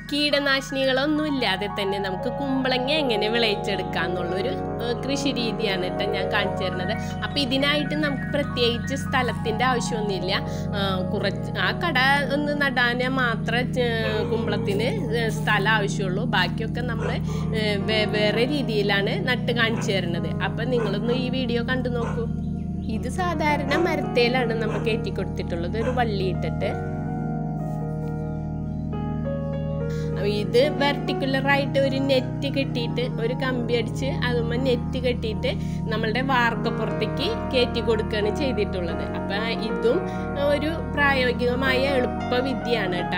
കീടനാശിനികളൊന്നും ഇല്ലാതെ തന്നെ നമുക്ക് കുമ്പളങ്ങ എങ്ങനെ വിളയിച്ചെടുക്കാം എന്നുള്ളൊരു ഏഹ്, കൃഷി രീതിയാണ് കേട്ടോ ഞാൻ കാണിച്ചു തരുന്നത് അപ്പം ഇതിനായിട്ട് നമുക്ക് പ്രത്യേകിച്ച് സ്ഥലത്തിൻ്റെ ആവശ്യമൊന്നുമില്ല ആ, കുറച്ച് ആ കട ഒന്ന് നടാൻ മാത്രമേ ഏഹ്, കുമ്പളത്തിന് ഏഹ്, സ്ഥലം ആവശ്യമുള്ളൂ ബാക്കിയൊക്കെ നമ്മൾ വേറെ രീതിയിലാണ് നട്ട് കാണിച്ചു തരുന്നത് അപ്പം നിങ്ങളൊന്ന് ഈ വീഡിയോ കണ്ടു നോക്കൂ ഇത് സാധാരണ മരത്തേലാണ് നമ്മൾ കയറ്റി കൊടുത്തിട്ടുള്ളത് ഒരു വള്ളി ഇട്ടിട്ട് അപ്പൊ ഇത് വെർട്ടിക്കുലർ ആയിട്ട് ഒരു നെറ്റ് കെട്ടിയിട്ട് ഒരു കമ്പി അടിച്ച് അതുമ്പോൾ നെറ്റ് കെട്ടിയിട്ട് നമ്മളുടെ വാർക്കപ്പുറത്തേക്ക് കയറ്റി കൊടുക്കുകയാണ് ചെയ്തിട്ടുള്ളത് അപ്പൊ ഇതും ഒരു പ്രായോഗികമായ എളുപ്പ വിദ്യയാണ് കേട്ടാ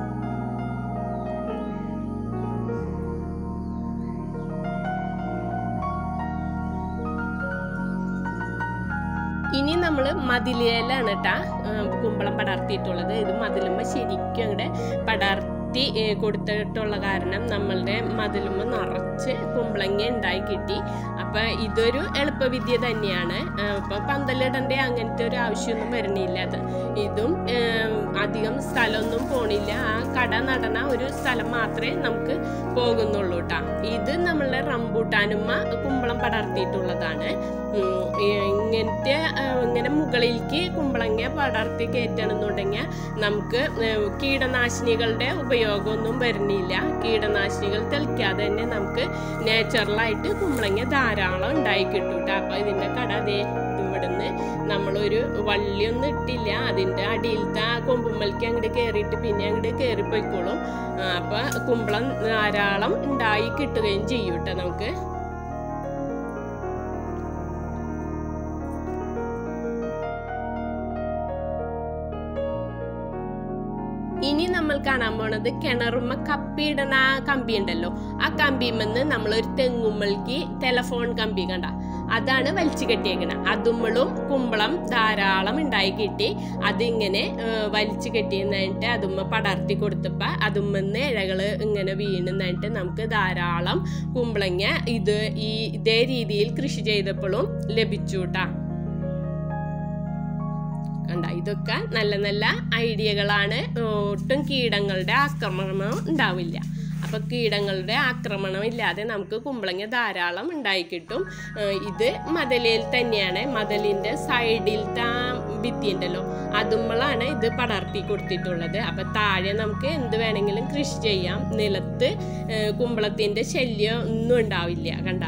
ഇനി നമ്മൾ മതിലേലാണ് കേട്ടാ കുമ്പളം പടർത്തിയിട്ടുള്ളത് ഇത് മതിലുമ്മ ശരിക്കും അങ്ങടെ പടർത്തി ഏ, കൊടുത്തിട്ടുള്ള കാരണം നമ്മളുടെ മതിലുമ്മ നിറച്ച് കുമ്പളങ്ങ ഉണ്ടായി കിട്ടി അപ്പൊ ഇതൊരു എളുപ്പവിദ്യ തന്നെയാണ് ഏ, ഇപ്പൊ പന്തലിടേണ്ട അങ്ങനത്തെ ഒരു ആവശ്യമൊന്നും വരണില്ല അത് ഇതും ഏ, അധികം സ്ഥലമൊന്നും പോണില്ല ആ കട നടണ ഒരു സ്ഥലം മാത്രമേ നമുക്ക് പോകുന്നുള്ളൂ കേട്ടാ ഇത് നമ്മളുടെ റംബൂട്ടാനുമ്മ കുമ്പളം പടർത്തിയിട്ടുള്ളതാണ് ഉം, ഈ- ഇങ്ങനത്തെ ആ, ഇങ്ങനെ മുകളിലേക്ക് കുമ്പളങ്ങ പടർത്തി കയറ്റണമെന്നുണ്ടെങ്കിൽ നമുക്ക് ഏഹ്, കീടനാശിനികളുടെ ഉപയോഗമൊന്നും വരുന്നില്ല കീടനാശിനികൾ തെളിക്കാതെ തന്നെ നമുക്ക് നാച്ചുറലായിട്ട് കുമ്പളങ്ങ ധാരാളം ഉണ്ടായി കിട്ടും കേട്ടോ അപ്പോൾ ഇതിൻ്റെ കട അതേ ഇവിടുന്ന് നമ്മളൊരു വള്ളിയൊന്നും ഇട്ടില്ല അതിൻ്റെ അടിയിലത്തെ ആ കൊമ്പുമ്മലേക്ക് അങ്ങോട്ട് കയറിയിട്ട് പിന്നെ അങ്ങോട്ട് കയറിപ്പോയിക്കോളും അപ്പോൾ കുമ്പളം ധാരാളം ഉണ്ടായി കിട്ടുകയും ചെയ്യും കേട്ടോ നമുക്ക് ഇനി നമ്മൾ കാണാൻ പോണത് കിണറുമ്മ കപ്പിയിടണ ആ കമ്പി ഉണ്ടല്ലോ ആ കമ്പിമെന്ന് നമ്മൾ ഒരു തെങ്ങുമ്മൾക്ക് ടെലഫോൺ കമ്പി കണ്ട അതാണ് വലിച്ചു കെട്ടിയേക്കണ അതുമ്മളും കുമ്പളം ധാരാളം ഉണ്ടായി കിട്ടി അതിങ്ങനെ ഏഹ്, വലിച്ചു കെട്ടിയെന്നിട്ട് അതുമ്മ പടർത്തി കൊടുത്തപ്പോ അതുമ്മന്ന് ഇഴകള് ഇങ്ങനെ വീണുന്നിട്ട് നമുക്ക് ധാരാളം കുമ്പളങ്ങ ഇത് ഈ ഇതേ രീതിയിൽ കൃഷി ചെയ്തപ്പോഴും ലഭിച്ചു കേട്ടാ കണ്ട ഇതൊക്കെ നല്ല നല്ല ഐഡിയകളാണ് ഒട്ടും കീടങ്ങളുടെ ആക്രമണം ഉണ്ടാവില്ല അപ്പൊ കീടങ്ങളുടെ ആക്രമണം ഇല്ലാതെ നമുക്ക് കുമ്പളങ്ങ ധാരാളം ഉണ്ടായി കിട്ടും ഏഹ് ഇത് മതിലിൽ തന്നെയാണ് മതിലിന്റെ സൈഡിലത്തെ ആ ഭിത്തി ഉണ്ടല്ലോ അതുമ്പോഴാണ് ഇത് പടർത്തി കൊടുത്തിട്ടുള്ളത് അപ്പൊ താഴെ നമുക്ക് എന്ത് വേണമെങ്കിലും കൃഷി ചെയ്യാം നിലത്ത് ഏഹ് കുമ്പളത്തിന്റെ ശല്യം ഒന്നും ഉണ്ടാവില്ല കണ്ട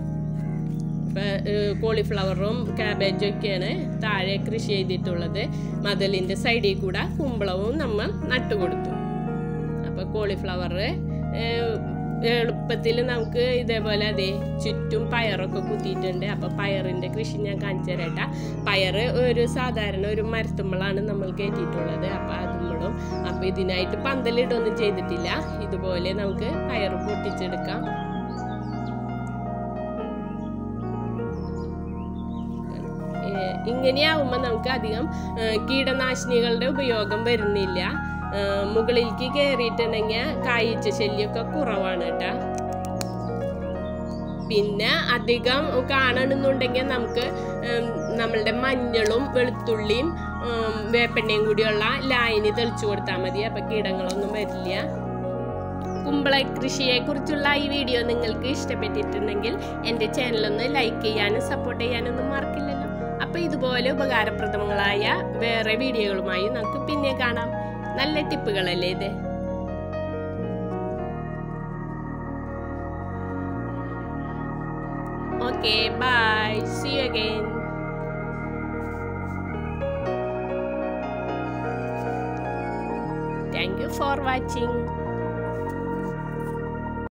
ഇപ്പം കോളിഫ്ലവറും ക്യാബേജും ഒക്കെയാണ് താഴെ കൃഷി ചെയ്തിട്ടുള്ളത് മതിലിൻ്റെ സൈഡിൽ കൂടെ കുമ്പളവും നമ്മൾ നട്ടുകൊടുത്തു അപ്പോൾ കോളിഫ്ലവർ എളുപ്പത്തിൽ നമുക്ക് ഇതേപോലെ അതെ ചുറ്റും പയറൊക്കെ കുത്തിയിട്ടുണ്ട് അപ്പോൾ പയറിൻ്റെ കൃഷി ഞാൻ കാണിച്ചു തരട്ടാ പയർ ഒരു സാധാരണ ഒരു മരത്തുമ്പളാണ് നമ്മൾ കയറ്റിയിട്ടുള്ളത് അപ്പോൾ അതുമ്പോഴും അപ്പോൾ ഇതിനായിട്ട് പന്തലിടൊന്നും ചെയ്തിട്ടില്ല ഇതുപോലെ നമുക്ക് പയർ പൊട്ടിച്ചെടുക്കാം ഏഹ് ഇങ്ങനെയാവുമ്പോൾ നമുക്ക് അധികം ഏഹ് കീടനാശിനികളുടെ ഉപയോഗം വരുന്നില്ല ഏഹ് മുകളിലേക്ക് കയറിയിട്ടുണ്ടെങ്കിൽ കായ്ച്ച ശല്യമൊക്കെ കുറവാണ് കേട്ടോ പിന്നെ അധികം കാണണമെന്നുണ്ടെങ്കിൽ നമുക്ക് ഉം, നമ്മളുടെ മഞ്ഞളും വെളുത്തുള്ളിയും ഉം, വേപ്പെണ്ണയും കൂടിയുള്ള ലായനി തെളിച്ചു കൊടുത്താൽ മതി അപ്പം കീടങ്ങളൊന്നും വരില്ല കുമ്പള കൃഷിയെ കുറിച്ചുള്ള ഈ വീഡിയോ നിങ്ങൾക്ക് ഇഷ്ടപ്പെട്ടിട്ടുണ്ടെങ്കിൽ എൻ്റെ ചാനലൊന്ന് ലൈക്ക് ചെയ്യാനും സപ്പോർട്ട് ചെയ്യാനൊന്നും മറക്കില്ലല്ലോ അപ്പോൾ ഇതുപോലെ ഉപകാരപ്രദങ്ങളായ വേറെ വീഡിയോകളുമായി നമുക്ക് പിന്നെ കാണാം നല്ല ടിപ്പുകളല്ലേ ഇത് okay bye see you again thank you for watching